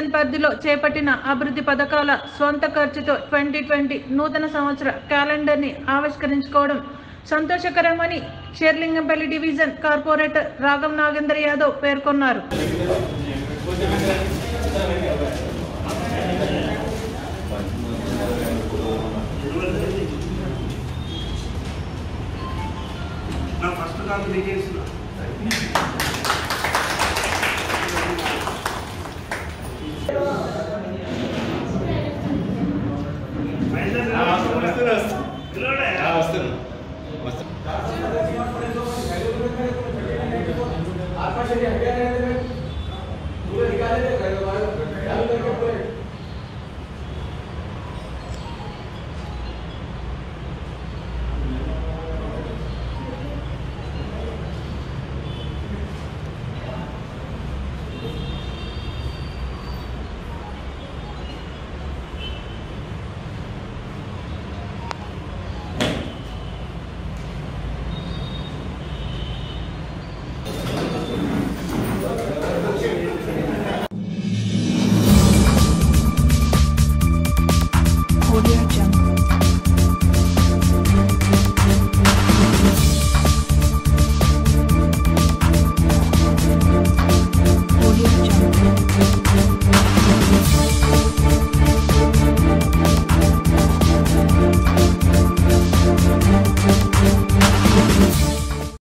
division పరిధిలో చేపట్టిన అభివృద్ధి పథకాల స్వంత ఖర్చుతో ట్వంటీ ట్వంటీ నూతన సంవత్సర క్యాలెండర్ని ఆవిష్కరించుకోవడం సంతోషకరమని షేర్లింగంపల్లి డివిజన్ కార్పొరేటర్ రాగం నాగేంద్ర యాదవ్ పేర్కొన్నారు నా ఫస్ట్ కాపీ నీకేస్తున్నా Audio